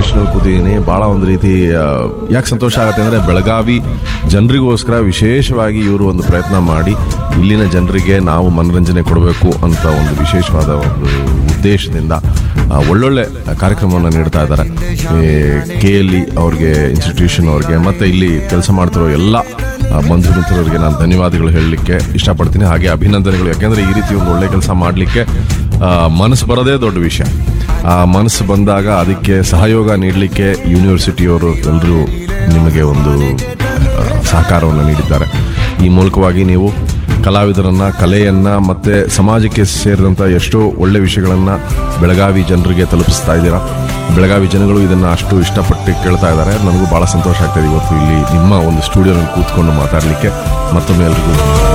ವರ್ಷಗಳು ಕೂತಿದ್ದೀನಿ ಭಾಳ ಒಂದು ರೀತಿ ಯಾಕೆ ಸಂತೋಷ ಆಗುತ್ತೆ ಅಂದರೆ ಬೆಳಗಾವಿ ಜನರಿಗೋಸ್ಕರ ವಿಶೇಷವಾಗಿ ಇವರು ಒಂದು ಪ್ರಯತ್ನ ಮಾಡಿ ಇಲ್ಲಿನ ಜನರಿಗೆ ನಾವು ಮನರಂಜನೆ ಕೊಡಬೇಕು ಅಂತ ಒಂದು ವಿಶೇಷವಾದ ಒಂದು ಉದ್ದೇಶದಿಂದ ಆ, ಒಳ್ಳೊಳ್ಳೆ ಕಾರ್ಯಕ್ರಮವನ್ನು ನೀಡ್ತಾ ಇದ್ದಾರೆ ಕೆ ಎಲ್ ಇ ಅವ್ರಿಗೆ ಇನ್ಸ್ಟಿಟ್ಯೂಷನ್ ಅವ್ರಿಗೆ ಮತ್ತು ಇಲ್ಲಿ ಕೆಲಸ ಮಾಡ್ತಿರೋ ಎಲ್ಲ ಆ, ಬಂಧು ಮಿತ್ರರಿಗೆ ನಾನು ಧನ್ಯವಾದಗಳು ಹೇಳಲಿಕ್ಕೆ ಇಷ್ಟಪಡ್ತೀನಿ ಹಾಗೆ ಅಭಿನಂದನೆಗಳು ಯಾಕೆಂದರೆ ಈ ರೀತಿ ಒಂದು ಒಳ್ಳೆ ಕೆಲಸ ಮಾಡಲಿಕ್ಕೆ ಮನಸ್ಸು ಬರೋದೇ ದೊಡ್ಡ ವಿಷಯ ಆ ಮನಸ್ಸು ಬಂದಾಗ ಅದಕ್ಕೆ ಸಹಯೋಗ ನೀಡಲಿಕ್ಕೆ ಯೂನಿವರ್ಸಿಟಿಯವರು ಎಲ್ಲರೂ ನಿಮಗೆ ಒಂದು ಆ, ಸಹಕಾರವನ್ನು ನೀಡಿದ್ದಾರೆ ಈ ಮೂಲಕವಾಗಿ ನೀವು ಕಲಾವಿದರನ್ನ ಕಲೆಯನ್ನ ಮತ್ತೆ ಸಮಾಜಕ್ಕೆ ಸೇರಿದಂಥ ಎಷ್ಟೋ ಒಳ್ಳೆ ವಿಷಯಗಳನ್ನು ಬೆಳಗಾವಿ ಜನರಿಗೆ ತಲುಪಿಸ್ತಾ ಇದ್ದೀರಾ ಬೆಳಗಾವಿ ಜನಗಳು ಇದನ್ನು ಅಷ್ಟು ಇಷ್ಟಪಟ್ಟು ಕೇಳ್ತಾ ಇದ್ದಾರೆ ನನಗೂ ಭಾಳ ಸಂತೋಷ ಆಗ್ತದೆ ಇವತ್ತು ಇಲ್ಲಿ ನಿಮ್ಮ ಒಂದು ಸ್ಟುಡಿಯೋನಲ್ಲಿ ಕೂತ್ಕೊಂಡು ಮಾತಾಡಲಿಕ್ಕೆ ಮತ್ತೊಮ್ಮೆ ಎಲ್ರಿಗೂ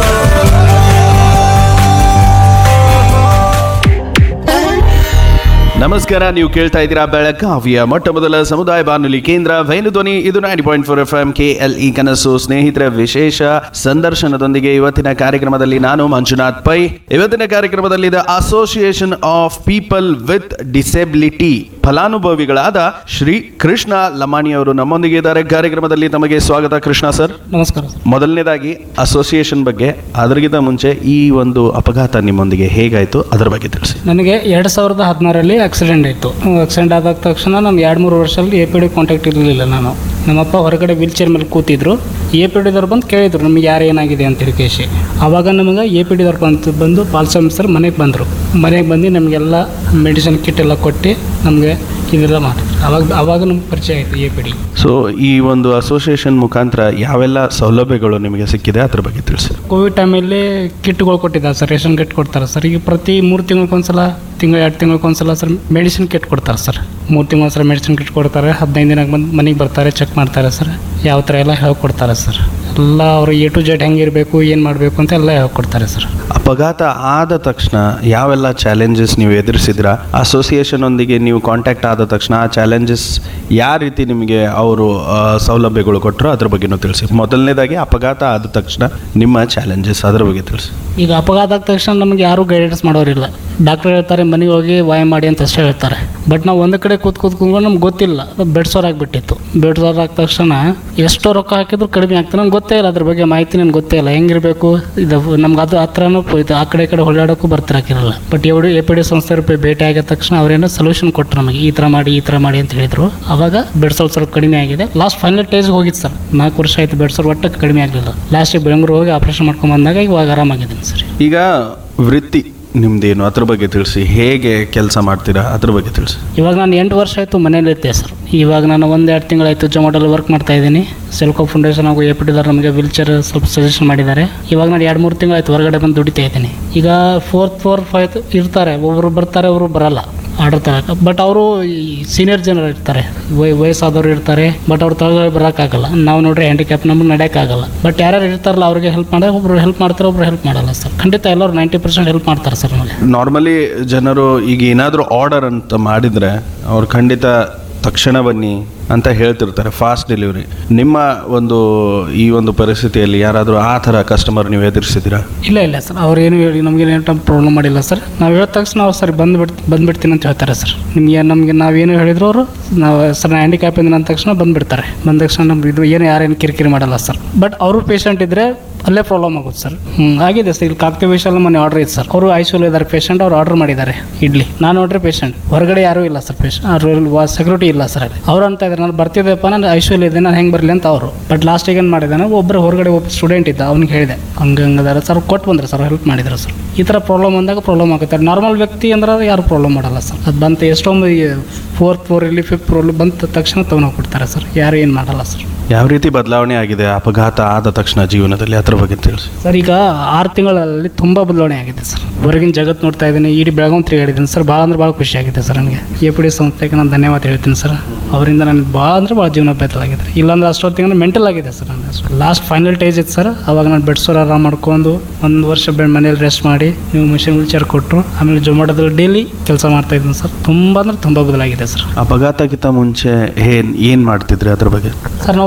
ನಮಸ್ಕಾರ ನೀವು ಕೇಳ್ತಾ ಇದ್ದೀರಾ ಬೆಳಗಾವಿಯ ಮೊಟ್ಟ ಮೊದಲ ಸಮುದಾಯ ಬಾನುಲಿ ಕೇಂದ್ರ ಧ್ವನಿ ಇದು nine point four F M K L E ಕನಸು ಸ್ನೇಹಿತರ ವಿಶೇಷ ಸಂದರ್ಶನದೊಂದಿಗೆ ಇವತ್ತಿನ ಕಾರ್ಯಕ್ರಮದಲ್ಲಿ ನಾನು ಮಂಜುನಾಥ್ ಪೈ ಇವತ್ತಿನ ಕಾರ್ಯಕ್ರಮದಲ್ಲಿ the association of people with disability ಫಲಾನುಭವಿಗಳಾದ ಶ್ರೀ ಕೃಷ್ಣ ಲಮಾಣಿ ಅವರು ನಮ್ಮೊಂದಿಗೆ ಇದ್ದಾರೆ ಕಾರ್ಯಕ್ರಮದಲ್ಲಿ ತಮಗೆ ಸ್ವಾಗತ ಕೃಷ್ಣ ಸರ್ ನಮಸ್ಕಾರ ಸರ್ ಮೊದಲನೇದಾಗಿ ಅಸೋಸಿಯೇಷನ್ ಬಗ್ಗೆ ಅದರಿಗಿಂತ ಮುಂಚೆ ಈ ಒಂದು ಅಪಘಾತ ನಿಮ್ಮೊಂದಿಗೆ ಹೇಗಾಯಿತು ಅದರ ಬಗ್ಗೆ ತಿಳಿಸಿ ನನಗೆ ಎರಡು ಸಾವಿರದ ಹದಿನಾರರಲ್ಲಿ ಆಕ್ಸಿಡೆಂಟ್ ಆಯಿತು ಆಕ್ಸಿಡೆಂಟ್ ಆದ ತಕ್ಷಣ ನಾನು ಎರಡು ಮೂರು ವರ್ಷದಲ್ಲಿ ಎ ಪಿ ಡಿ ಕಾಂಟ್ಯಾಕ್ಟ್ ಇರಲಿಲ್ಲ ನಾನು ನಮ್ಮಪ್ಪ ಹೊರಗಡೆ ವೀಲ್ ಚೇರ್ ಮೇಲೆ ಕೂತಿದ್ರು ಎ ಪಿ ಡಿದವ್ರು ಬಂದು ಕೇಳಿದ್ರು ನಮಗೆ ಯಾರು ಏನಾಗಿದೆ ಅಂತ ಹೇಳಿ ಕೇಸಿ ಆವಾಗ ನಮಗೆ ಎ ಪಿ ಡಿದವ್ರು ಬಂದು ಬಂದು ಪಾಲ್ಸಮ್ ಸರ್ ಮನೆಗೆ ಬಂದರು ಮನೆಗೆ ಬಂದು ನಮಗೆಲ್ಲ ಮೆಡಿಸಿನ್ ಕಿಟ್ ಎಲ್ಲ ಕೊಟ್ಟು ನಮಗೆ ಇದೆಲ್ಲ ಮಾಡಿದ್ರು ಅವಾಗ ಆವಾಗ ನಮ್ಗೆ ಪರಿಚಯ ಆಯಿತು ಎ ಪಿ ಡಿ ಸೊ ಈ ಒಂದು ಅಸೋಸಿಯೇಷನ್ ಮುಖಾಂತರ ಯಾವೆಲ್ಲ ಸೌಲಭ್ಯಗಳು ನಿಮಗೆ ಸಿಕ್ಕಿದೆ ಅದ್ರ ಬಗ್ಗೆ ತಿಳಿಸಿ ಕೋವಿಡ್ ಟೈಮಲ್ಲಿ ಕಿಟ್ಗಳು ಕೊಟ್ಟಿದ್ದಾರೆ ಸರ್ ರೇಷನ್ ಕಿಟ್ ಕೊಡ್ತಾರೆ ಸರ್ ಈಗ ಪ್ರತಿ ಮೂರು ತಿಂಗಳಿಗೊಂದ್ಸಲ ತಿಂಗಳು ಎರಡು ತಿಂಗಳಿಗೊಂದ್ಸಲ ಸರ್ ಮೆಡಿಸಿನ್ ಕಿಟ್ ಕೊಡ್ತಾರೆ ಸರ್ ಮೂರು ತಿಂಗಳೊಂದ್ಸಲ ಮೆಡಿಸಿನ್ ಕಿಟ್ ಕೊಡ್ತಾರೆ ಹದಿನೈದು ದಿನ ಬಂದು ಮನೆಗೆ ಬರ್ತಾರೆ ಚೆಕ್ ಮಾಡ್ತಾರೆ ಸರ್ ಯಾವ ಥರ ಎಲ್ಲ ಹೇಳ್ಕೊಡ್ತಾರೆ ಸರ್ ಎಲ್ಲ ಅವರು ಎ ಟು ಜೆಡ್ ಹೆಂಗಿರಬೇಕು ಏನು ಮಾಡಬೇಕು ಅಂತ ಎಲ್ಲ ಹೇಳ್ಕೊಡ್ತಾರೆ ಸರ್ ಅಪಘಾತ ಆದ ತಕ್ಷಣ ಯಾವೆಲ್ಲ ಚಾಲೆಂಜಸ್ ನೀವು ಎದುರಿಸಿದ್ರ ಅಸೋಸಿಯೇಷನ್ ಒಂದಿಗೆ ನೀವು ಕಾಂಟ್ಯಾಕ್ಟ್ ಆದ ತಕ್ಷಣ ಆ ಚಾಲೆಂಜಸ್ ಯಾವ ರೀತಿ ನಿಮಗೆ ಅವರು ಆ, ಸೌಲಭ್ಯಗಳು ಕೊಟ್ಟರು ಅದ್ರ ಬಗ್ಗೆನೂ ತಿಳಿಸಿ ಮೊದಲನೇದಾಗಿ ಅಪಘಾತ ಆದ ತಕ್ಷಣ ನಿಮ್ಮ ಚಾಲೆಂಜಸ್ ಅದ್ರ ಬಗ್ಗೆ ತಿಳಿಸಿ ಈಗ ಅಪಘಾತ ಆದ ತಕ್ಷಣ ನಮಗೆ ಯಾರೂ ಗೈಡೆನ್ಸ್ ಮಾಡೋರಿಲ್ಲ ಡಾಕ್ಟರ್ ಹೇಳ್ತಾರೆ ಮನೆಗೆ ಹೋಗಿ ವಾಯ್ ಮಾಡಿ ಅಂತ ಅಷ್ಟೇ ಹೇಳ್ತಾರೆ ಬಟ್ ನಾವು ಒಂದು ಕಡೆ ಕೂತ್ ಕೂತ್ ಕೂತ್ಕೊಂಡು ನಮ್ಗೆ ಗೊತ್ತಿಲ್ಲ ಅದು ಬೆಡ್ ಸೋರ್ ಆಗಿಬಿಟ್ಟಿತ್ತು ಬೆಡ್ ಸೋರ್ ಆದ ತಕ್ಷಣ ಎಷ್ಟೋ ರೊಕ್ಕ ಹಾಕಿದ್ರು ಕಡಿಮೆ ಆಗ್ತದೆ ನಂಗೆ ಗೊತ್ತೇ ಇಲ್ಲ ಅದ್ರ ಬಗ್ಗೆ ಮಾಹಿತಿ ನನಗೆ ಗೊತ್ತೇ ಇಲ್ಲ ಹೆಂಗಿರಬೇಕು ಇದು ನಮ್ಗೆ ಅದು ಹತ್ರನೂ ಇದು ಆ ಕಡೆ ಈ ಕಡೆ ಹೊಳ್ಳಾಡೋಕ್ಕೂ ಬರ್ತಿರಾಕಿರಲ್ಲ ಬಟ್ ಎവിടെ ಎ ಪಿ ಡಿ ಸಂಸ್ಥೆ ರೂಪಾಯಿ ಭೇಟಿ ಆಗಿದ ತಕ್ಷಣ ಅವರೇನೋ ಸೊಲ್ಯೂಷನ್ ಕೊಟ್ಟರು ನಮಗೆ ಈ ಥರ ಮಾಡಿ ಈ ಥರ ಮಾಡಿ ಅಂತ ಹೇಳಿದ್ರು ಅವಾಗ ಬೆಡ್ ಸೋರ್ ಸ್ವಲ್ಪ ಕಡಿಮೆ ಆಗಿದೆ ಲಾಸ್ಟ್ ಫೈನಲ್ ಟೇಜ್ಗೆ ಹೋಗಿತ್ತು ಸರ್ ನಾಲ್ಕು ವರ್ಷ ಆಯಿತು ಬೆಡ್ ಸೋರ್ ಒಟ್ಟು ಕಡಿಮೆ ಆಗಲಿಲ್ಲ ಲಾಸ್ಟಿಗೆ ಬೆಂಗಳೂರು ಹೋಗಿ ಆಪ್ರೇಷನ್ ಮಾಡ್ಕೊಂಡ್ ಬಂದಾಗ ಇವಾಗ ಆರಾಮಾಗಿದ್ದೀನಿ ಸರ್ ಈಗ ವೃತ್ತಿ ನಿಮ್ದೇನು ಅದ್ರ ಬಗ್ಗೆ ತಿಳಿಸಿ ಹೇಗೆ ಕೆಲಸ ಮಾಡ್ತೀರಾ ಅದ್ರ ಬಗ್ಗೆ ತಿಳಿಸಿ ಇವಾಗ ನಾನು ಎಂಟು ವರ್ಷ ಆಯಿತು ಮನೇಲಿ ಇರ್ತೆ ಸರ್ ಇವಾಗ ನಾನು ಒಂದು ಎರಡು ತಿಂಗಳಾಯಿತು ಜೊಮ್ಯಾಟೋಲ್ಲಿ ವರ್ಕ್ ಮಾಡ್ತಾ ಇದ್ದೀನಿ ಸೆಲ್ಕೋ ಫೌಂಡೇಶನ್ ಹಾಗೂ ಎ ಪಿ ಡಿದಾರ್ ನಮಗೆ ವೀಲ್ ಚೇರ್ ಸ್ವಲ್ಪ ಸಜೆಷನ್ ಮಾಡಿದ್ದಾರೆ ಇವಾಗ ನಾನು ಎರಡು ಮೂರು ತಿಂಗಳಾಯ್ತು ಹೊರಗಡೆ ಬಂದು ದುಡಿತಾ ಇದ್ದೀನಿ ಈಗ ಫೋರ್ತ್ ಫೋರ್ ಫೈವ್ ಇರ್ತಾರೆ ಒಬ್ಬರು ಬರ್ತಾರೆ ಒಬ್ಬರು ಬರಲ್ಲ ಆರ್ಡರ್ ತಗೋಕೆ ಬಟ್ ಅವರು ಈ ಸೀನಿಯರ್ ಜನರು ಇರ್ತಾರೆ ವಯ ವಯಸ್ಸಾದವರು ಇರ್ತಾರೆ ಬಟ್ ಅವ್ರು ತಗೊಳ್ಳಿ ಬರೋಕ್ಕಾಗಲ್ಲ ನಾವು ನೋಡ್ರಿ ಹ್ಯಾಂಡಿಕ್ಯಾಪ್ ನಮಗೆ ನಡೆಯೋಕ್ಕಾಗಲ್ಲ ಬಟ್ ಯಾರ್ಯಾರು ಇರ್ತಾರಲ್ಲ ಅವ್ರಿಗೆ ಹೆಲ್ಪ್ ಮಾಡಿ ಒಬ್ರು ಹೆಲ್ಪ್ ಮಾಡ್ತಾರೆ ಒಬ್ರು ಹೆಲ್ಪ್ ಮಾಡಲ್ಲ ಸರ್ ಖಂಡಿತ ಎಲ್ಲರೂ ನೈಂಟಿ ಪರ್ಸೆಂಟ್ ಹೆಲ್ಪ್ ಮಾಡ್ತಾರೆ ಸರ್ ನಮಗೆ ನಾರ್ಮಲಿ ಜನರು ಈಗ ಏನಾದರೂ ಆರ್ಡರ್ ಅಂತ ಮಾಡಿದರೆ ಅವ್ರು ಖಂಡಿತ ತಕ್ಷಣ ಬನ್ನಿ ಅಂತ ಹೇಳ್ತಿರ್ತಾರೆ ಫಾಸ್ಟ್ ಡೆಲಿವರಿ ನಿಮ್ಮ ಒಂದು ಈ ಒಂದು ಪರಿಸ್ಥಿತಿಯಲ್ಲಿ ಯಾರಾದರೂ ಆ ಥರ ಕಸ್ಟಮರ್ ನೀವು ಎದುರಿಸಿದ್ದೀರಾ ಇಲ್ಲ ಇಲ್ಲ ಸರ್ ಅವ್ರು ಏನು ಹೇಳಿ ನಮಗೆ ಏನು ಪ್ರಾಬ್ಲಮ್ ಮಾಡಿಲ್ಲ ಸರ್ ನಾವು ಹೇಳಿದ ತಕ್ಷಣ ಅವ್ರು ಸರಿ ಬಂದ್ಬಿಟ್ಟು ಬಂದ್ಬಿಡ್ತೀನಿ ಅಂತ ಹೇಳ್ತಾರೆ ಸರ್ ನಿಮಗೆ ನಮಗೆ ನಾವೇನು ಹೇಳಿದ್ರು ಅವರು ನಾವು ಸರ್ ನಾನು ಹ್ಯಾಂಡಿಕ್ಯಾಪ್ ಇಂದ ಅಂದ ತಕ್ಷಣ ಬಂದ್ಬಿಡ್ತಾರೆ ಬಂದ ತಕ್ಷಣ ನಮ್ಗೆ ಇದು ಏನು ಯಾರೇನು ಕಿರಿಕಿರಿ ಮಾಡಲ್ಲ ಸರ್ ಬಟ್ ಅವರು ಪೇಷಂಟ್ ಇದ್ದರೆ ಅಲ್ಲೇ ಪ್ರಾಬ್ಲಮ್ ಆಗುತ್ತೆ ಸರ್ ಹ್ಞೂ ಆಗಿದೆ ಸರ್ ಇಲ್ಲಿ ಕಾಕ್ತಿ ವಿಶಾಲ ಮನೆ ಆರ್ಡರ್ ಇತ್ತು ಸರ್ ಅವರು ಐಸೋಲ್ ಇದ್ದಾರೆ ಪೇಷಂಟ್ ಅವ್ರು ಆರ್ಡರ್ ಮಾಡಿದ್ದಾರೆ ಇಡ್ಲಿ ನಾನು ನೋಡ್ರಿ ಪೇಷಂಟ್ ಹೊರಗಡೆ ಯಾರೂ ಇಲ್ಲ ಸರ್ ಪೇಷಂಟ್ ಸೆಕ್ಯೂರಿಟಿ ಇಲ್ಲ ಸರ್ ಅಲ್ಲಿ ಅವ್ರು ಅಂತ ಇದ್ದಾರೆ ನಾನು ಬರ್ತಿದ್ದೆಪ್ಪ ನಾನು ಐಸೋಲ್ ಇದೆ ನಾನು ಹೆಂಗೆ ಬರಲಿ ಅಂತ ಅವರು ಬಟ್ ಲಾಸ್ಟಿಗೆ ಏನು ಮಾಡಿದ್ದಾನೆ ಒಬ್ಬರು ಹೊರಗಡೆ ಒಬ್ಬ ಸ್ಟೂಡೆಂಟ್ ಇದ್ದ ಅವ್ನಿಗೆ ಹೇಳಿದೆ ಹಂಗೆ ಹಂಗದಾರ ಸರ್ ಕೊಟ್ಟು ಬಂದ್ರೆ ಸರ್ ಹೆಲ್ಪ್ ಮಾಡಿದ್ರು ಸರ್ ಈ ಥರ ಪ್ರಾಬ್ಲಮ್ ಬಂದಾಗ ಪ್ರಾಬ್ಲಮ್ ಆಗುತ್ತೆ ನಾರ್ಮಲ್ ವ್ಯಕ್ತಿ ಅಂದ್ರೆ ಅದು ಯಾರು ಪ್ರಾಬ್ಲಮ್ ಮಾಡಲ್ಲ ಸರ್ ಅದು ಬಂತು ಎಷ್ಟೊಂದು ಫೋರ್ತ್ ಫ್ಲೋರ್ ಇಲ್ಲಿ ಫಿಫ್ತ್ ಫ್ಲೋರ್ ಬಂದ ತಕ್ಷಣ ತೊಗೊಂಡೋಗ್ಬಿಡ್ತಾರೆ ಸರ್ ಯಾರು ಏನು ಮಾಡಲ್ಲ ಸರ್ ಯಾವ ರೀತಿ ಬದಲಾವಣೆ ಆಗಿದೆ ಅಪಘಾತ ಆದ ತಕ್ಷಣ ಜೀವನದಲ್ಲಿ ಅದ್ರ ಬಗ್ಗೆ ತಿಳಿಸಿ ಸರ್ ಈಗ ಆರು ತಿಂಗಳಲ್ಲಿ ತುಂಬ ಬದಲಾವಣೆ ಆಗಿದೆ ಸರ್ ಹೊರಗಿನ ಜಗತ್ತು ನೋಡ್ತಾ ಇದ್ದೀನಿ ಇಡೀ ಬೆಳಗಾವಿ ತಿರುಗಾಡಿದ್ದೀನಿ ಸರ್ ಭಾಳ ಅಂದ್ರೆ ಭಾಳ ಖುಷಿ ಆಗಿದೆ ಸರ್ ನನಗೆ ಎ ಪಿ ಡಿ ಸಂಸ್ಥೆಗೆ ನಾನು ಧನ್ಯವಾದ ಹೇಳ್ತೀನಿ ಸರ್ ಅವರಿಂದ ನನಗೆ ಭಾಳ ಅಂದ್ರೆ ಭಾಳ ಜೀವನ ಬೆತ್ತಲಾಗಿದೆ ಇಲ್ಲಾಂದ್ರೆ ಅಷ್ಟೊತ್ತಿಗೆ ಮೆಂಟಲ್ ಆಗಿದೆ ಸರ್ ನನಗೆ ಲಾಸ್ಟ್ ಫೈನಲ್ ಟೇಜ್ ಇತ್ತು ಸರ್ ಅವಾಗ ನಾನು ಬೆಡ್ ಸೋರ್ ಆರಾಮ್ ಮಾಡ್ಕೊಂಡು ಒಂದು ವರ್ಷ ಬೆಡ್ ಮನೇಲಿ ರೆಸ್ಟ್ ಮಾಡಿ ನೀವು ಮಿಷಿನ್ ವಿಲ್ಚೇರ್ ಕೊಟ್ಟರು ಆಮೇಲೆ ಜೊಮ್ಯಾಟೋದಲ್ಲಿ ಡೈಲಿ ಕೆಲಸ ಮಾಡ್ತಾ ಇದ್ದೀನಿ ಸರ್ ತುಂಬ ಅಂದ್ರೆ ತುಂಬ ಬದಲಾಗಿದೆ ಸರ್ ಅಪಘಾತಕ್ಕಿಂತ ಮುಂಚೆ ಏನ್ ಏನು ಮಾಡ್ತಿದ್ರಿ ಅದ್ರ ಬಗ್ಗೆ ಸರ್ ನಾವು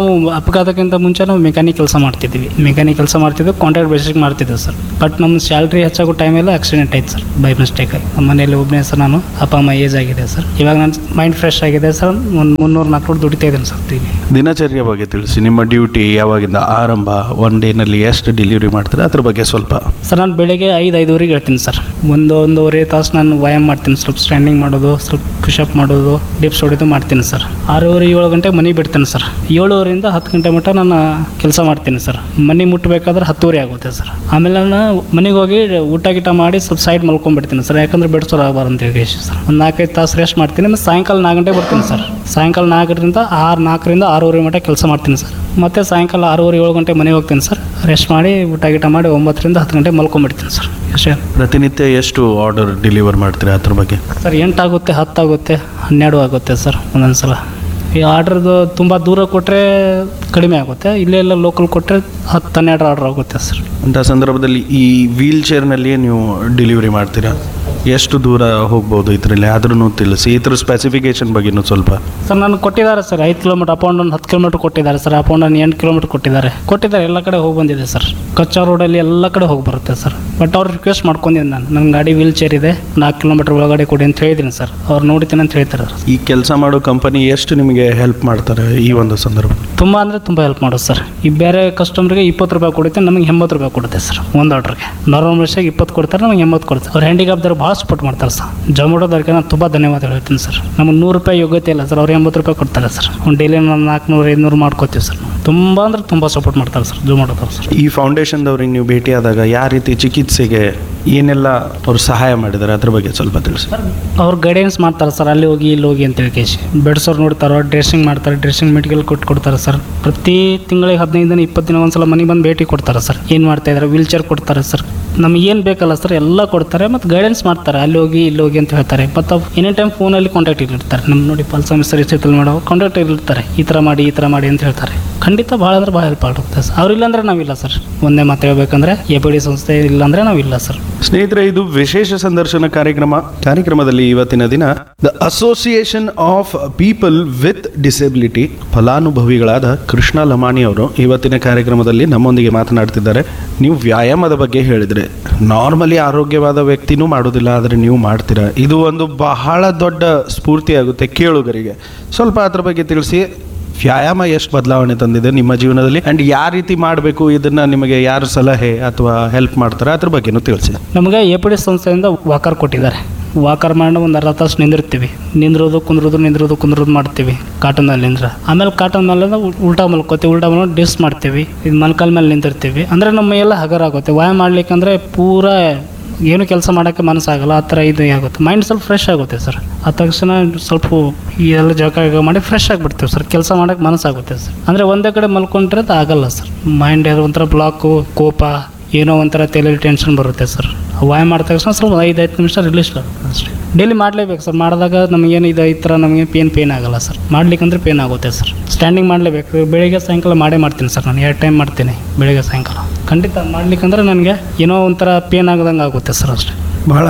ಅಪಘಾತಕ್ಕಿಂತ ಮುಂಚೆ ನಾವು ಮೆಕ್ಯಾನಿಕ್ ಕೆಲಸ ಮಾಡ್ತಿದ್ವಿ ಮೆಕ್ಯಾನಿಕ್ ಕೆಲಸ ಮಾಡ್ತಿದ್ವಿ ಕಾಂಟ್ರಾಕ್ಟ್ ಬೇಸಿಕ್ ಮಾಡ್ತಿದ್ದೆ ಸರ್ ಬಟ್ ನಮ್ಮ ಸ್ಯಾಲ್ರಿ ಹೆಚ್ಚಾಗೋ ಟೈಮೆಲ್ಲ ಆಕ್ಸಿಡೆಂಟ್ ಆಯ್ತು ಸರ್ ಬೈ ಮಿಸ್ಟೇಕ್ ನಮ್ಮ ಮನೆಯಲ್ಲಿ ಒಬ್ಬನೇ ಸರ್ ನಾನು ಅಪ್ಪ ಅಮ್ಮ ಏಜ್ ಆಗಿದೆ ಸರ್ ಇವಾಗ ನನ್ನ ಮೈಂಡ್ ಫ್ರೆಶ್ ಆಗಿದೆ ಸರ್ ಒಂದು ಮುನ್ನೂರು ನಾಲ್ಕು ದುಡಿತಾ ಇದ್ದೀನಿ ಸರ್ ಈಗ ದಿನಚರ್ಯ ಬಗ್ಗೆ ತಿಳಿಸಿ ನಿಮ್ಮ ಡ್ಯೂಟಿ ಯಾವಾಗಿಂದ ಆರಂಭ ಒನ್ ಡೇನಲ್ಲಿ ಎಷ್ಟು ಡೆಲಿವರಿ ಮಾಡ್ತೀರಾ ಅದ್ರ ಬಗ್ಗೆ ಸ್ವಲ್ಪ ಸರ್ ನಾನು ಬೆಳಿಗ್ಗೆ ಐದು ಐದುವರೆಗೆ ಹೇಳ್ತೀನಿ ಸರ್ ಒಂದು ಒಂದೂವರೆ ತಾಸು ನಾನು ವ್ಯಾಯಾಮ ಮಾಡ್ತೀನಿ ಸ್ವಲ್ಪ ಸ್ಟ್ಯಾಂಡಿಂಗ್ ಮಾಡೋದು ಸ್ವಲ್ಪ ಪುಷಪ್ ಮಾಡೋದು ಡಿಪ್ಸ್ ಹೊಡೆದು ಮಾಡ್ತೀನಿ ಸರ್ ಆರೂವರೆ ಏಳು ಗಂಟೆಗೆ ಮನೆ ಬಿಡ್ತೇನೆ ಸರ್ ಏಳುವರೆಯಿಂದ ಹತ್ತು ಗಂಟೆ ಮಟ್ಟ ನಾನು ಕೆಲಸ ಮಾಡ್ತೀನಿ ಸರ್ ಮನೆ ಮುಟ್ಟಬೇಕಾದ್ರೆ ಹತ್ತುವರೆ ಆಗುತ್ತೆ ಸರ್ ಆಮೇಲೆ ನಾನು ಮನೆಗೆ ಹೋಗಿ ಊಟ ಗೀಟ ಮಾಡಿ ಸ್ವಲ್ಪ ಸೈಡ್ ಮಲ್ಕೊಂಡ್ಬಿಡ್ತೀನಿ ಸರ್ ಯಾಕಂದ್ರೆ ಬೆಡ್ಸೋರು ಆಗಬಾರ್ದು ಅಂತ ಹೇಳಿ ಸರ್ ಒಂದು ನಾಲ್ಕೈದು ತಾಸು ರೆಸ್ಟ್ ಮಾಡ್ತೀನಿ ಮತ್ತು ಸಾಯಂಕಾಲ ನಾಲ್ಕು ಗಂಟೆಗೆ ಬರ್ತೀನಿ ಸರ್ ಸಾಯಂಕಾಲ ನಾಲ್ಕರಿಂದ ಆರು ನಾಲ್ಕರಿಂದ ಆರೂವರೆ ಮಟ್ಟ ಕೆಲಸ ಮಾಡ್ತೀನಿ ಸರ್ ಮತ್ತು ಸಾಯಂಕಾಲ ಆರೂವರೆ ಏಳು ಗಂಟೆ ಮನೆಗೆ ಹೋಗ್ತೀನಿ ಸರ್ ರೆಸ್ಟ್ ಮಾಡಿ ಊಟ ಗೀಟ ಮಾಡಿ ಒಂಬತ್ತರಿಂದ ಹತ್ತು ಗಂಟೆ ಮಲ್ಕೊಂಡ್ಬಿಡ್ತೀನಿ ಸರ್ ಅಷ್ಟೇ ಪ್ರತಿನಿತ್ಯ ಎಷ್ಟು ಆರ್ಡರ್ ಡೆಲಿವರ್ ಮಾಡ್ತೀರಾ ಅದ್ರ ಬಗ್ಗೆ ಸರ್ ಎಂಟಾಗುತ್ತೆ ಹತ್ತಾಗುತ್ತೆ ಹನ್ನೆರಡು ಆಗುತ್ತೆ ಸರ್ ಒಂದೊಂದು ಸಲ ಈ ಆರ್ಡ್ರದು ತುಂಬ ದೂರ ಕೊಟ್ಟರೆ ಕಡಿಮೆ ಆಗುತ್ತೆ ಇಲ್ಲೇ ಎಲ್ಲ ಲೋಕಲ್ ಕೊಟ್ಟರೆ ಹತ್ತು ಹನ್ನೆರಡು ಆರ್ಡ್ರ್ ಆಗುತ್ತೆ ಸರ್ ಅಂಥ ಸಂದರ್ಭದಲ್ಲಿ ಈ ವೀಲ್ ಚೇರ್ನಲ್ಲಿಯೇ ನೀವು ಡೆಲಿವರಿ ಮಾಡ್ತೀರಾ ಎಷ್ಟು ದೂರ ಹೋಗ್ಬೋದು ಇದರಲ್ಲಿ ಆದ್ರೂ ತಿಳಿಸಿ ಇದ್ರ ಸ್ಪೆಸಿಫಿಕೇಶನ್ ಬಗ್ಗೆನೂ ಸ್ವಲ್ಪ ಸರ್ ನನಗೆ ಕೊಟ್ಟಿದ್ದಾರೆ ಸರ್ ಐದು ಕಿಲೋಮೀಟರ್ ಅಪ್ ಆ್ಯಂಡ್ ಡೌನ್ ಹತ್ತು ಕಿಲೋಮೀಟರ್ ಕೊಟ್ಟಿದ್ದಾರೆ ಸರ್ ಅಪ್ ಆ್ಯಂಡ್ ಡೌನ್ ಎಂಟು ಕಿಲೋಮೀಟರ್ ಕೊಟ್ಟಿದ್ದಾರೆ ಕೊಟ್ಟಿದ್ದಾರೆ ಎಲ್ಲ ಕಡೆ ಹೋಗಿ ಬಂದಿದೆ ಸರ್ ಕಚ್ಚಾ ರೋಡಲ್ಲಿ ಎಲ್ಲ ಕಡೆ ಹೋಗಿ ಬರುತ್ತೆ ಸರ್ ಬಟ್ ಅವ್ರು ರಿಕ್ವೆಸ್ಟ್ ಮಾಡ್ಕೊಂಡಿದ್ದೀನಿ ನಾನು ನನ್ನ ಗಾಡಿ ವೀಲ್ ಚೇರ್ ಇದೆ ನಾಲ್ಕು ಕಿಲೋಮೀಟರ್ ಒಳಗಡೆ ಕೊಡಿ ಅಂತ ಹೇಳಿದ್ದೀನಿ ಸರ್ ಅವ್ರು ನೋಡ್ತೀನಿ ಅಂತ ಹೇಳ್ತಾರೆ ಸರ್ ಈ ಕೆಲಸ ಮಾಡೋ ಕಂಪನಿ ಎಷ್ಟು ನಿಮಗೆ ಹೆಲ್ಪ್ ಮಾಡ್ತಾರೆ ಈ ಒಂದು ಸಂದರ್ಭ ತುಂಬ ಅಂದರೆ ತುಂಬ ಹೆಲ್ಪ್ ಮಾಡೋದು ಸರ್ ಈ ಬೇರೆ ಕಸ್ಟಮರ್ಗೆ ಇಪ್ಪತ್ತು ರೂಪಾಯಿ ಕೊಡುತ್ತೆ ನಮಗೆ ಎಂಬತ್ತು ರೂಪಾಯಿ ಕೊಡುತ್ತೆ ಸರ್ ಒಂದು ಆರ್ಡ್ರಿಗೆ ನಾರ್ಮಲ್ ವಿಷಯಕ್ಕೆ ಇಪ್ಪತ್ತು ಕೊಡ್ತಾರೆ ನಮಗೆ ಎಂಬತ್ತು ಕೊಡ್ತಾರೆ ಅವ್ರು ಹ್ಯಾಂಡಿಕ್ಯಾಪ್ದವ್ರು ಭಾಳ ಸಪೋರ್ಟ್ ಮಾಡ್ತಾರೆ ಸರ್ ಜೊಮೊಟೋದವ್ರಿಗೆ ನಾನು ತುಂಬ ಧನ್ಯವಾದ ಹೇಳ್ತೀನಿ ಸರ್ ನಮಗೆ ನೂರು ರೂಪಾಯಿ ಯೋಗ್ಯತೆ ಇಲ್ಲ ಸರ್ ಅವ್ರು ಎಂಬತ್ತು ರೂಪಾಯಿ ಕೊಡ್ತಾರೆ ಸರ್ ಒಂದು ಡೈಲಿ ನಾವು ನಾಲ್ಕುನೂರು ಐದುನೂರು ಮಾಡ್ಕೋತೀವಿ ಸರ್ ನಾವು ತುಂಬ ಅಂದ್ರೆ ತುಂಬ ಸಪೋರ್ಟ್ ಮಾಡ್ತಾರೆ ಸರ್ ಜೊಮೊಟೋದವ್ರು ಸರ್ ಈ ಫೌಂಡೇಶನ್ದವ್ರಿಗೆ ನೀವು ಭೇಟಿಯಾದಾಗ ಯಾವ ರೀತಿ ಚಿಕಿತ್ಸೆಗೆ ಏನೆಲ್ಲ ಅವ್ರು ಸಹಾಯ ಮಾಡಿದ್ದಾರೆ ಅದ್ರ ಬಗ್ಗೆ ಸ್ವಲ್ಪ ತಿಳಿಸಿ ಅವ್ರು ಗೈಡೆನ್ಸ್ ಮಾಡ್ತಾರೆ ಸರ್ ಅಲ್ಲಿ ಹೋಗಿ ಇಲ್ಲಿ ಹೋಗಿ ಅಂತ ಹೇಳಿ ಬೆಡ್ಸೋರು ನೋಡ್ತಾರೆ ಡ್ರೆಸ್ಸಿಂಗ್ ಮಾಡ್ತಾರೆ ಡ್ರೆಸ್ಸಿಂಗ್ ಮೆಟೀರಿಯಲ್ ಕೊಟ್ಟು ಕೊಡ್ತಾರೆ ಸರ್ ಪ್ರತಿ ತಿಂಗಳಿಗೆ ಹದಿನೈದು ದಿನ ಇಪ್ಪತ್ತು ದಿನ ಒಂದ್ಸಲ ಮನೆಗೆ ಬಂದು ಭೇಟಿ ಕೊಡ್ತಾರೆ ಸರ್ ಏನು ಮಾಡ್ತಾ ಇದ್ದಾರೆ ವೀಲ್ ಚೇರ್ ಕೊಡ್ತಾರೆ ಸರ್ ನಮ್ಗೆ ಏನು ಬೇಕಲ್ಲ ಸರ್ ಎಲ್ಲ ಕೊಡ್ತಾರೆ ಮತ್ತು ಗೈಡೆನ್ಸ್ ಮಾಡ್ತಾರೆ ಅಲ್ಲಿ ಹೋಗಿ ಇಲ್ಲಿ ಹೋಗಿ ಅಂತ ಹೇಳ್ತಾರೆ ಮತ್ತು ಎನಿ ಟೈಮ್ ಫೋನಲ್ಲಿ ಕಾಂಟ್ಯಾಕ್ಟ್ ಇರ್ತಾರೆ ನಮ್ಮ ನೋಡಿ ಪಲ್ಸ ಮಿಸ್ಟರ್ ಚಿತ್ರ ಮಾಡೋ ಕಾಂಟ್ಯಾಕ್ಟ್ ಇರ್ತಾರೆ ಈ ಥರ ಮಾಡಿ ಈ ಥರ ಮಾಡಿ ಅಂತ ಹೇಳ್ತಾರೆ ಖಂಡಿತ ಭಾಳ ಅಂದ್ರೆ ಭಾಳ ಹೆಲ್ಪ್ ಆಗುತ್ತೆ ಸರ್ ಅವ್ರಿಲ್ಲ ಅಂದ್ರೆ ನಾವಿಲ್ಲ ಸರ್ ಒಂದೇ ಮಾತು ಹೇಳ್ಬೇಕಂದ್ರೆ ಎ ಪಿ ಡಿ ಸಂಸ್ಥೆ ಇಲ್ಲ ಅಂದರೆ ನಾವಿಲ್ಲ ಸರ್ ಸ್ನೇಹಿತರೆ ಇದು ವಿಶೇಷ ಸಂದರ್ಶನ ಕಾರ್ಯಕ್ರಮ ಕಾರ್ಯಕ್ರಮದಲ್ಲಿ ಇವತ್ತಿನ ದಿನ the association of people with disability ಫಲಾನುಭವಿಗಳಾದ ಕೃಷ್ಣ ಲಮಾಣಿ ಅವರು ಇವತ್ತಿನ ಕಾರ್ಯಕ್ರಮದಲ್ಲಿ ನಮ್ಮೊಂದಿಗೆ ಮಾತನಾಡ್ತಿದ್ದಾರೆ ನೀವು ವ್ಯಾಯಾಮದ ಬಗ್ಗೆ ಹೇಳಿದ್ರೆ ನಾರ್ಮಲಿ ಆರೋಗ್ಯವಾದ ವ್ಯಕ್ತಿನೂ ಮಾಡೋದಿಲ್ಲ ಆದರೆ ನೀವು ಮಾಡ್ತೀರಾ ಇದು ಒಂದು ಬಹಳ ದೊಡ್ಡ ಸ್ಫೂರ್ತಿಯಾಗುತ್ತೆ ಕೇಳುಗರಿಗೆ ಸ್ವಲ್ಪ ಅದ್ರ ಬಗ್ಗೆ ತಿಳಿಸಿ ವ್ಯಾಯಾಮ ಎಷ್ಟು ಬದಲಾವಣೆ ತಂದಿದೆ ನಿಮ್ಮ ಜೀವನದಲ್ಲಿ ಆ್ಯಂಡ್ ಯಾವ ರೀತಿ ಮಾಡಬೇಕು ಇದನ್ನ ನಿಮಗೆ ಯಾರು ಸಲಹೆ ಅಥವಾ ಹೆಲ್ಪ್ ಮಾಡ್ತಾರೆ ಅದ್ರ ಬಗ್ಗೆನೂ ತಿಳಿಸಿ ನಮಗೆ ಎ ಪಿ ಡಿ ಸಂಸ್ಥೆಯಿಂದ ವಾಕರ್ ಕೊಟ್ಟಿದ್ದಾರೆ ವಾಕರ್ ಮಾಡಿ ಒಂದು ಅರ್ಧ ತಾಸು ನಿಂದಿರ್ತೀವಿ ನಿಂದ್ರೋದು ಕುಂದ್ರೋದು ನಿಂದ್ರೋದು ಕುಂದ್ರೋದು ಮಾಡ್ತೀವಿ ಕಾಟನಲ್ಲಿ ನಿಂದ್ರೆ ಆಮೇಲೆ ಕಾಟನ್ ಮೇಲೆ ನಾವು ಉಲ್ಟಾ ಮಲ್ಕೋತೀವಿ ಉಲ್ಟಾ ಮಲ್ಕೊಂಡು ಡಿಸ್ ಮಾಡ್ತೀವಿ ಇದು ಮೊಣಕಾಲ ಮೇಲೆ ನಿಂತಿರ್ತೀವಿ ಅಂದರೆ ನಮ್ಮ ಎಲ್ಲ ಹಗರ ಆಗುತ್ತೆ ವ್ಯಾಯಾಮ ಮಾಡ್ಲಿಕ್ಕಂದ್ರೆ ಪೂರಾ ಏನು ಕೆಲಸ ಮಾಡೋಕ್ಕೆ ಮನಸ್ಸಾಗಲ್ಲ ಆ ಥರ ಇದು ಆಗುತ್ತೆ ಮೈಂಡ್ ಸ್ವಲ್ಪ ಫ್ರೆಶ್ ಆಗುತ್ತೆ ಸರ್ ಆ ತಕ್ಷಣ ಸ್ವಲ್ಪ ಈ ಎಲ್ಲ ಜಳಕ ಗಿಳಕ ಮಾಡಿ ಫ್ರೆಶ್ ಆಗಿಬಿಡ್ತೀವಿ ಸರ್ ಕೆಲಸ ಮಾಡೋಕ್ಕೆ ಮನಸ್ಸಾಗುತ್ತೆ ಸರ್ ಅಂದರೆ ಒಂದೇ ಕಡೆ ಮಲ್ಕೊಂಡ್ರೆ ಅದು ಆಗಲ್ಲ ಸರ್ ಮೈಂಡ್ ಒಂಥರ ಬ್ಲಾಕು ಕೋಪ ಏನೋ ಒಂಥರ ತಲೆಯಲ್ಲಿ ಟೆನ್ಷನ್ ಬರುತ್ತೆ ಸರ್ ವ್ಯಾಯಾಮ ಮಾಡಿದ ತಕ್ಷಣ ಸ್ವಲ್ಪ ಐದು ಐದು ನಿಮಿಷ ರಿಲೀಸ್ ಆಗುತ್ತೆ ಅಷ್ಟೇ ಡೈಲಿ ಮಾಡಲೇಬೇಕು ಸರ್ ಮಾಡಿದಾಗ ನಮಗೇನು ಇದು ಈ ಥರ ನಮಗೆ ಪೇನ್ ಪೇನ್ ಆಗಲ್ಲ ಸರ್ ಮಾಡ್ಲಿಕ್ಕಂದ್ರೆ ಪೇನ್ ಆಗುತ್ತೆ ಸರ್ ಸ್ಟ್ಯಾಂಡಿಂಗ್ ಮಾಡಲೇಬೇಕು ಬೆಳಿಗ್ಗೆ ಸಾಯಂಕಾಲ ಮಾಡೇ ಮಾಡ್ತೀನಿ ಸರ್ ನಾನು ಎರಡು ಟೈಮ್ ಮಾಡ್ತೀನಿ ಬೆಳಿಗ್ಗೆ ಸಾಯಂಕಾಲ ಖಂಡಿತ ಮಾಡ್ಲಿಕ್ಕಂದ್ರೆ ನನಗೆ ಏನೋ ಒಂಥರ ಪೇನ್ ಆಗದಂಗೆ ಆಗುತ್ತೆ ಸರ್ ಅಷ್ಟೇ ಬಹಳ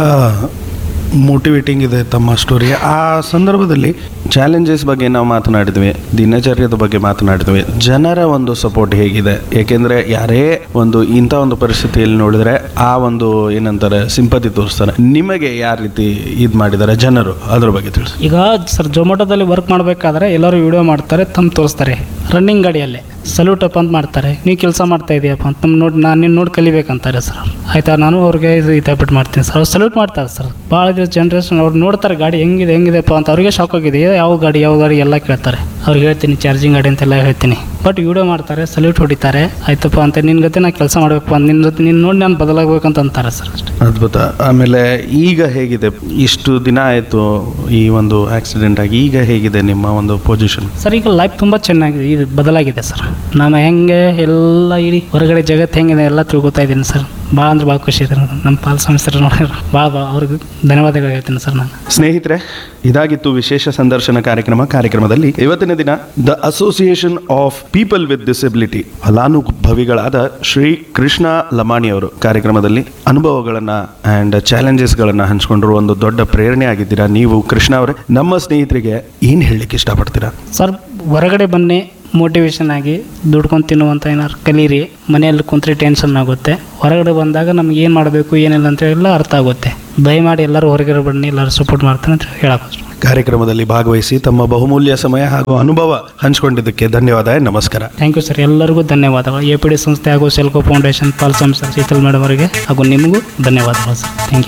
ಮೋಟಿವೇಟಿಂಗ್ ಇದೆ ತಮ್ಮ ಸ್ಟೋರಿ ಆ ಸಂದರ್ಭದಲ್ಲಿ ಚಾಲೆಂಜಸ್ ಬಗ್ಗೆ ನಾವು ಮಾತನಾಡಿದ್ವಿ ದಿನಚರ್ಯದ ಬಗ್ಗೆ ಮಾತನಾಡಿದ್ವಿ ಜನರ ಒಂದು ಸಪೋರ್ಟ್ ಹೇಗಿದೆ ಏಕೆಂದರೆ ಯಾರೇ ಒಂದು ಇಂಥ ಒಂದು ಪರಿಸ್ಥಿತಿಯಲ್ಲಿ ನೋಡಿದ್ರೆ ಆ ಒಂದು ಏನಂತಾರೆ ಸಿಂಪತಿ ತೋರಿಸ್ತಾರೆ ನಿಮಗೆ ಯಾವ ರೀತಿ ಇದು ಮಾಡಿದ್ದಾರೆ ಜನರು ಅದ್ರ ಬಗ್ಗೆ ತಿಳಿಸಿ ಈಗ ಸರ್ ಜೊಮ್ಯಾಟೋದಲ್ಲಿ ವರ್ಕ್ ಮಾಡಬೇಕಾದ್ರೆ ಎಲ್ಲರೂ ವಿಡಿಯೋ ಮಾಡ್ತಾರೆ ತಮ್ಮ ತೋರಿಸ್ತಾರೆ ರನ್ನಿಂಗ್ ಗಾಡಿಯಲ್ಲೇ ಸಲ್ಯೂಟ್ ಅಪ್ ಅಂತ ಮಾಡ್ತಾರೆ ನೀವು ಕೆಲಸ ಮಾಡ್ತಾ ಇದೆಯಪ್ಪ ಅಂತ ನಮ್ಮ ನೋಡಿ ನಾನು ನಿನ್ನ ನೋಡಿ ಕಲಿಬೇಕಂತಾರೆ ಸರ್ ಅವ್ರು ಆಯ್ತಾ ನಾನು ಅವ್ರಿಗೆ ಇದು ಇದಾಗ್ಬಿಟ್ಟು ಮಾಡ್ತೀನಿ ಸರ್ ಅವ್ರು ಸಲ್ಯೂಟ್ ಮಾಡ್ತಾರೆ ಸರ್ ಭಾಳ ದಿವಸ ಜನ್ರೇಷನ್ ಅವ್ರು ನೋಡ್ತಾರೆ ಗಾಡಿ ಹೆಂಗಿದೆ ಹೆಂಗಿದೆಪ್ಪ ಅಂತ ಅವ್ರಿಗೆ ಶಾಕ್ ಆಗಿದೆ ಏ, ಯಾವ ಗಾಡಿ ಯಾವ ಗಾಡಿ ಎಲ್ಲ ಕೇಳ್ತಾರೆ ಅವ್ರಿಗೆ ಹೇಳ್ತೀನಿ ಚಾರ್ಜಿಂಗ್ ಗಾಡಿ ಅಂತೆಲ್ಲ ಹೇಳ್ತೀನಿ ಬಟ್ ವಿಡಿಯೋ ಮಾಡ್ತಾರೆ ಸಲ್ಯೂಟ್ ಹೊಡಿತಾರೆ ಆಯ್ತಪ್ಪ ಅಂತ ನಿನ್ನ ಜೊತೆ ನಾನು ಕೆಲಸ ಮಾಡಬೇಕು ಅಂತ ನಿನ್ನ ಜೊತೆ ನಿನ್ನ ನೋಡಿ ನಾನು ಬದಲಾಗಬೇಕಂತ ಅಂತಾರೆ ಸರ್ ಅಷ್ಟೇ ಅದ್ಭುತ ಆಮೇಲೆ ಈಗ ಹೇಗಿದೆ ಇಷ್ಟು ದಿನ ಆಯಿತು ಈ ಒಂದು ಆಕ್ಸಿಡೆಂಟ್ ಆಗಿ ಈಗ ಹೇಗಿದೆ ನಿಮ್ಮ ಒಂದು ಪೊಸಿಷನ್ ಸರ್ ಈಗ ಲೈಫ್ ತುಂಬ ಚೆನ್ನಾಗಿದೆ ಇದು ಬದಲಾಗಿದೆ ಸರ್ ನಾನು ಹೆಂಗೆ ಎಲ್ಲ ಇಡೀ ಹೊರಗಡೆ ಜಗತ್ತು ಹೆಂಗಿದೆ ಎಲ್ಲ ತಿಳ್ಕೊತಾ ಇದ್ದೀನಿ ಸರ್ ಭಾಳ ಅಂದ್ರೆ ಭಾಳ ಖುಷಿ ಇದೆ ನನಗೆ. ನಮ್ಮ ಪಾಲ್ ಸಂಸ್ಥೆ ನೋಡಿದ್ರೆ ಭಾಳ ಭಾಳ ಅವ್ರಿಗೆ ಧನ್ಯವಾದಗಳು ಹೇಳ್ತೀನಿ ಸರ್ ನಾನು ಸ್ನೇಹಿತರೆ ಇದಾಗಿತ್ತು ವಿಶೇಷ ಸಂದರ್ಶನ ಕಾರ್ಯಕ್ರಮ ಕಾರ್ಯಕ್ರಮದಲ್ಲಿ ಇವತ್ತಿನ ದಿನ the association of people with disability ಫಲಾನುಭವಿಗಳಾದ ಶ್ರೀ ಕೃಷ್ಣ ಲಮಾಣಿ ಅವರು ಕಾರ್ಯಕ್ರಮದಲ್ಲಿ ಅನುಭವಗಳನ್ನ ಅಂಡ್ ಚಾಲೆಂಜಸ್ಗಳನ್ನ ಹಂಚ್ಕೊಂಡ್ರು ಒಂದು ದೊಡ್ಡ ಪ್ರೇರಣೆ ಆಗಿದ್ದೀರಾ ನೀವು ಕೃಷ್ಣ ಅವರೇ ನಮ್ಮ ಸ್ನೇಹಿತರಿಗೆ ಏನು ಹೇಳಲಿಕ್ಕೆ ಇಷ್ಟಪಡ್ತೀರಾ ಸರ್ ಹೊರಗಡೆ ಬನ್ನಿ ಮೋಟಿವೇಶನ್ ಆಗಿ ದುಡ್ಕೊಂಡು ತಿನ್ನುವಂಥ ಏನಾರು ಕಲೀರಿ ಮನೆಯಲ್ಲಿ ಕುಂತ್ರೆ ಟೆನ್ಷನ್ ಆಗುತ್ತೆ ಹೊರಗಡೆ ಬಂದಾಗ ನಮ್ಗೆ ಏನು ಮಾಡಬೇಕು ಏನಿಲ್ಲ ಅಂತ ಎಲ್ಲ ಅರ್ಥ ಆಗುತ್ತೆ ದಯಮಾಡಿ ಎಲ್ಲರೂ ಹೊರಗಡೆ ಬನ್ನಿ ಎಲ್ಲರೂ ಸಪೋರ್ಟ್ ಮಾಡ್ತಾರೆ ಅಂತ ಹೇಳಕ್ಕೆ ಕಾರ್ಯಕ್ರಮದಲ್ಲಿ ಭಾಗವಹಿಸಿ ತಮ್ಮ ಬಹುಮೂಲ್ಯ ಸಮಯ ಹಾಗೂ ಅನುಭವ ಹಂಚಿಕೊಂಡಿದ್ದಕ್ಕೆ ಧನ್ಯವಾದ ನಮಸ್ಕಾರ ಥ್ಯಾಂಕ್ ಯು ಸರ್ ಎಲ್ಲರಿಗೂ ಧನ್ಯವಾದಗಳು ಎ ಪಿ ಡಿ ಸಂಸ್ಥೆ ಹಾಗೂ ಸೆಲ್ಕೋ ಫೌಂಡೇಶನ್ ಪಾಲ್ ಸಂಸ್ಥೆ ಶೀತಲ್ ಮೇಡಮ್ ಅವರಿಗೆ ಹಾಗೂ ನಿಮಗೂ ಧನ್ಯವಾದಗಳು ಸರ್ ಥ್ಯಾಂಕ್ ಯು